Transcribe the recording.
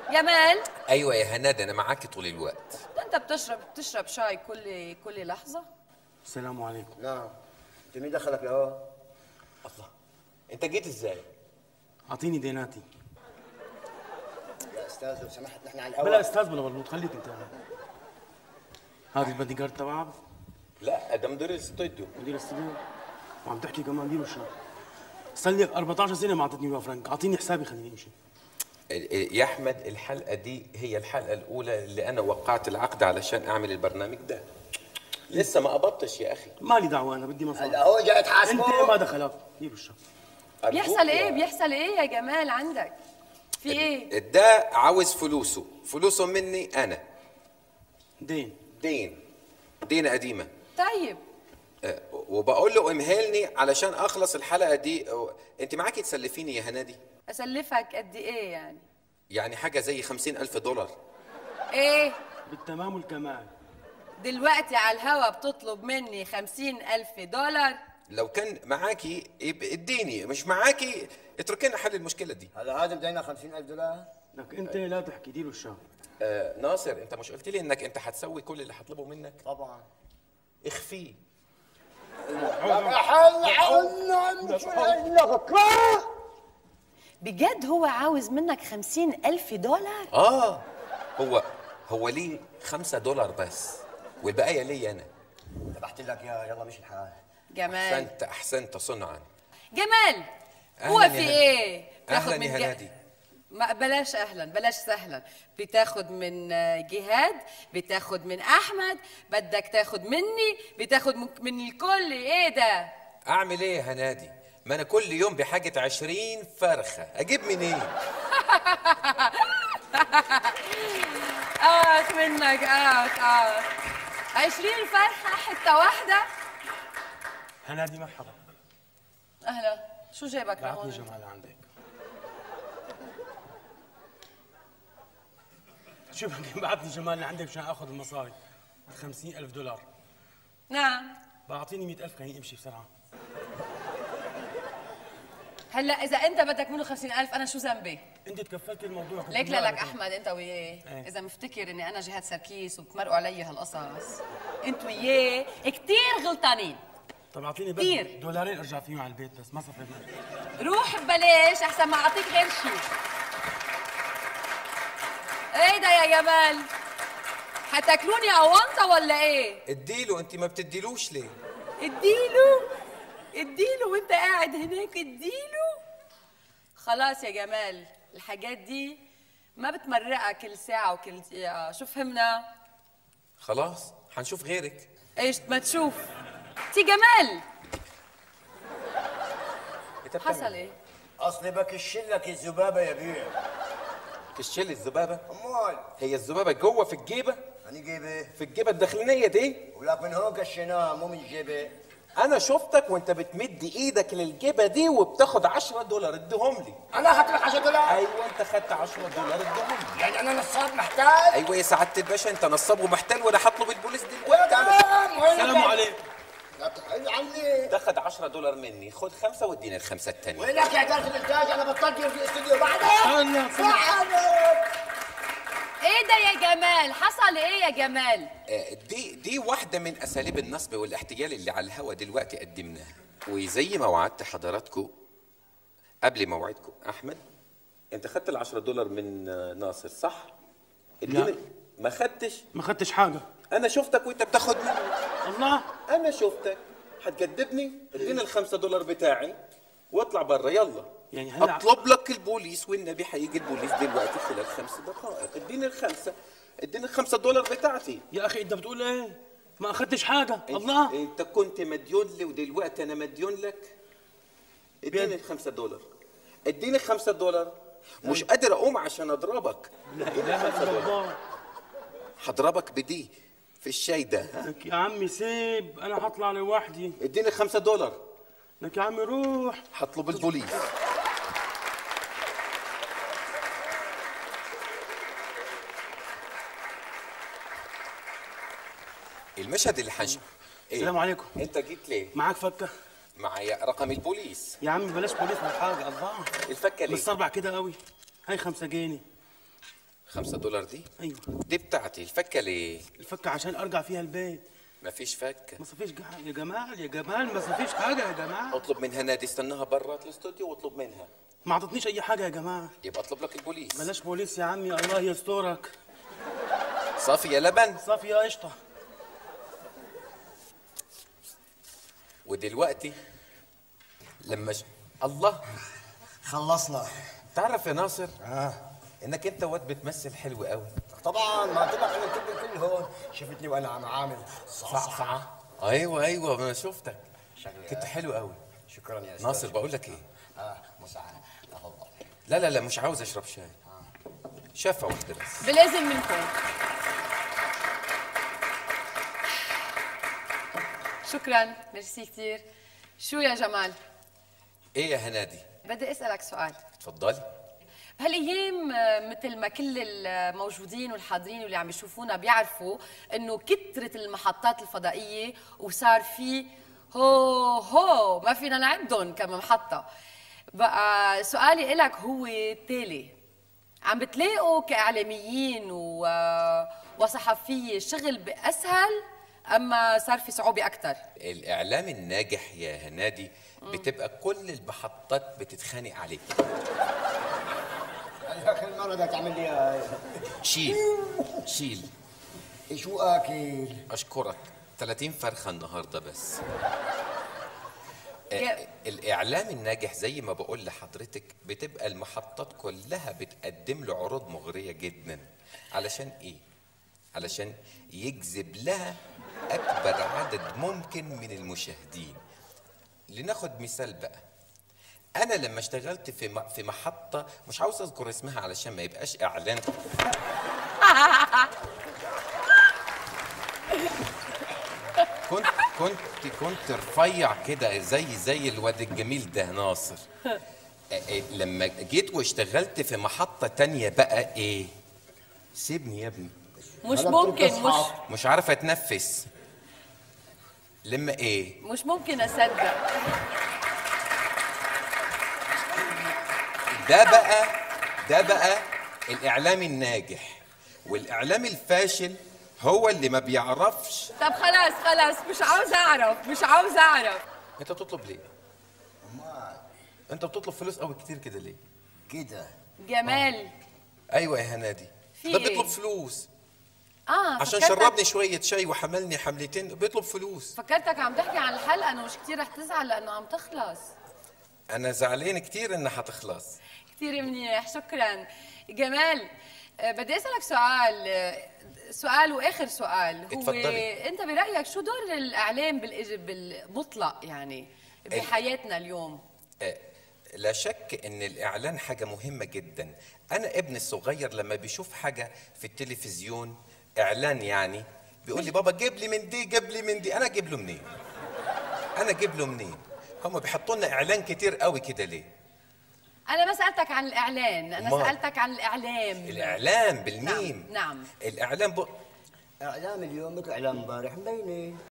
جمال ايوه يا هناد انا معاكي طول الوقت ده انت بتشرب بتشرب شاي كل كل لحظه السلام عليكم نعم انت مين دخلك لهون؟ الله انت جيت ازاي اعطيني ديناتي يا استاذ لو سمحت نحن على بلا الهواء استاذ بلا بلوط خليك انت هذا البادي جارد تبعك لا ده مدير الاستوديو مدير الاستوديو وعم تحكي كمان ديروا الشهر صار لي 14 سنه ما اعطتني ولا فرنك اعطيني حسابي خليني امشي يا احمد الحلقه دي هي الحلقه الاولى اللي انا وقعت العقد علشان اعمل البرنامج ده لسه ما قبضتش يا اخي مالي دعوه انا بدي مصاري هلا هو جاي انت تحاسبه ما دخلك ديروا الشهر أرجوك بيحصل يا- ايه بيحصل ايه يا جمال عندك في ايه ده عاوز فلوسه فلوسه مني انا دين دين دين قديمه طيب أه، وبقول له امهلني علشان اخلص الحلقه دي أه، انت معاكي تسلفيني يا هنادي اسلفك قد ايه يعني يعني حاجه زي خمسين الف دولار ايه بالتمام والكمال دلوقتي على الهوا بتطلب مني خمسين ألف دولار لو كان معاكي يبقى اديني مش معاكي اتركينا حل المشكله دي هلا هذا بدينا 50000 دولار لك انت لا تحكي ديروا الشهر آه ناصر انت مش قلت لي انك انت هتسوي كل اللي هطلبه منك طبعا اخفيه بجد هو عاوز منك خمسين ألف دولار اه هو هو ليه خمسة دولار بس والبقية ليا انا تبعت لك يا يلا مش الحال جمال احسنت احسنت صنعا جمال هو أهلاً في يا هلا. ايه أهلاً من يا جه- هنادي. ما بلاش اهلا بلاش سهلا بتاخد من آه، جهاد بتاخد من احمد بدك تاخد مني بتاخد من- من الكل ايه ده اعمل ايه يا هنادي ما انا كل يوم بحاجة عشرين فرخة اجيب منين آه منك آه آه عشرين فرحة حتة واحدة هنادي مرحبا أهلا شو جايبك بعتني لهون؟ جمال عندك شوف بعتني جمال لعندك مشان اخذ المصاري 50000 دولار نعم بعطيني 100000 خليني امشي بسرعه هلا إذا أنت بدك منه خمسين ألف أنا شو ذنبي؟ انت تكفلت الموضوع كنت ليك ما لك أعرف. أحمد أنت وياه إيه. إذا مفتكر إني أنا جهاد سركيس وبتمرقوا علي هالقصص أنت وياه كتير غلطانين طب اعطيني بس كتير. دولارين ارجع فيهم على البيت بس ما صفر معي روح ببلاش أحسن ما أعطيك غير شيء إيه ده يا جمال؟ حتاكلوني أونطة ولا إيه؟ اديله انت ما بتديلوش ليه اديله اديله وانت قاعد هناك اديله خلاص يا جمال الحاجات دي ما بتمرقها كل ساعة وكل دقيقة شو فهمنا؟ خلاص هنشوف غيرك ايش ما تشوف تي جمال انت بتعمل حصل ايه؟ اصلي بكشلك الذبابه يا بيه تشيل الذبابة امال هي الذبابة جوه في الجيبة انا جيبه في الجيبة الداخلية دي ولك من هون كشيناه مو من جيبه انا شفتك وانت بتمد ايدك للجيبة دي وبتاخد 10 دولار اديهم لي انا اخذت لك 10 دولار ايوه انت خدت 10 دولار اديهم لي يعني انا نصاب محتاج ايوه يا سعاده الباشا انت نصاب ومحتال وانا هطلب البوليس دلوقتي على تمام وينك السلام عليكم لا تحل عني تاخد 10 دولار مني خد خمسه واديني الخمسه التانية وينك يا اداره الانتاج انا بطلت في الاستوديو بعدها أهلا. صحنك ايه ده يا جمال؟ حصل ايه يا جمال؟ آه، دي دي واحده من اساليب النصب والاحتيال اللي على الهوا دلوقتي قدمناها وزي ما وعدت حضراتكم قبل موعدكم احمد انت خدت ال 10 دولار من آه، ناصر صح؟ اديني ما خدتش ما خدتش حاجه انا شفتك وانت بتاخد مني الله انا شفتك هتجددني اديني الخمسة دولار بتاعي واطلع بره يلا يعني هلا- اطلب لك البوليس والنبي هيجي البوليس دلوقتي خلال خمس دقائق اديني الخمسة اديني الخمسة دولار بتاعتي يا اخي انت بتقول ايه ما اخدتش حاجه انت- الله انت كنت مديون لي ودلوقتي انا مديون لك اديني الخمسة دولار اديني الخمسة دولار مش قادر اقوم عشان اضربك لا اديني اله الخمسة الا دولار الله هضربك بدي في الشاي ده ها؟ لك يا عمي سيب انا هطلع لوحدي اديني الخمسة دولار لك يا عمي روح هطلب البوليس المشهد اللي حنشوف إيه؟ السلام عليكم. انت جيت ليه؟ معك فكه معايا رقم البوليس يا عمي بلاش بوليس ولا حاجه الله الفكه ليه؟ بس اربع كده قوي هاي خمسة جنيه خمسة دولار دي ايوه دي بتاعتي الفكة ليه الفكه عشان ارجع فيها البيت مفيش فكة ما صفيش جع- يا جمال يا جمال ما صفيش حاجه يا جمال اطلب منها نادي استناها برات الاستوديو واطلب منها ما اعطتنيش اي حاجه يا جماعه يبقى اطلب لك البوليس بلاش بوليس يا عمي الله يسترك صافي يا لبن صافي يا قشطه ودلوقتي لما ش... الله خلصنا تعرف يا ناصر اه انك انت واد بتمثل حلو قوي طبعا ما طلع انا الكل الكل هون شفتني وانا عم عامل صعصعة ايوه ايوه ما أنا شفتك شغلي كنت حلو قوي شكرا يا استاذ ناصر بقول لك ايه اه مساعد تفضل لا لا لا مش عاوز اشرب شاي شافة واحدة بس بلازم منكم شكرا ميرسي كثير شو يا جمال ايه يا هنادي بدي اسالك سؤال اتفضلي بهالايام آه، مثل ما كل الموجودين والحاضرين واللي عم يشوفونا بيعرفوا انه كثرت المحطات الفضائيه وصار في هو هو ما فينا نعدهم كم محطه بقى سؤالي لك هو تالي عم بتلاقوا كاعلاميين و... وصحفيه شغل باسهل اما صار في صعوبه اكثر الاعلام الناجح يا هنادي بتبقى كل المحطات بتتخانق عليك اخر مره بدك تعمل لي هاي. شيل شيل شو اكل اشكرك 30 فرخه النهارده بس يا- آه، الاعلام الناجح زي ما بقول لحضرتك بتبقى المحطات كلها بتقدم له عروض مغريه جدا علشان ايه علشان يجذب لها اكبر عدد ممكن من المشاهدين لناخد مثال بقى انا لما اشتغلت في م- في محطه مش عاوز اذكر اسمها علشان ما يبقاش اعلان كنت كنت كنت رفيع كده زي زي الواد الجميل ده ناصر آه، آه، لما جيت واشتغلت في محطة تانية بقى ايه سيبني يا ابني مش هلا ممكن بترقص مش حاط. مش عارف اتنفس لما ايه مش ممكن اصدق ده بقى ده بقى الاعلام الناجح والاعلام الفاشل هو اللي ما بيعرفش طب خلاص خلاص مش عاوز اعرف مش عاوز اعرف انت بتطلب ليه انت بتطلب فلوس قوي كتير كده ليه كده جمال ايوه يا هنادي في ده إيه؟ بيطلب فلوس اه عشان فكرتك- شربني شويه شاي وحملني حملتين بيطلب فلوس فكرتك عم تحكي عن الحلقه انه مش كثير رح تزعل لانه عم تخلص انا زعلان كتير انها حتخلص كثير منيح شكرا جمال آه، بدي اسالك سؤال آه، سؤال واخر سؤال هو اتفضلي. انت برايك شو دور الاعلام بالإج- بالمطلق يعني بحياتنا اليوم آه، لا شك ان الاعلان حاجه مهمه جدا انا ابني الصغير لما بيشوف حاجه في التلفزيون اعلان يعني بيقول لي بابا جيب لي من دي جيب لي من دي انا اجيب له منين انا اجيب له منين هم بيحطوا لنا اعلان كتير قوي كده ليه انا ما سالتك عن الاعلان انا ما- سالتك عن الاعلام الاعلام بالميم نعم، نعم. الاعلام ب... اعلام اليوم مثل اعلام امبارح مبينه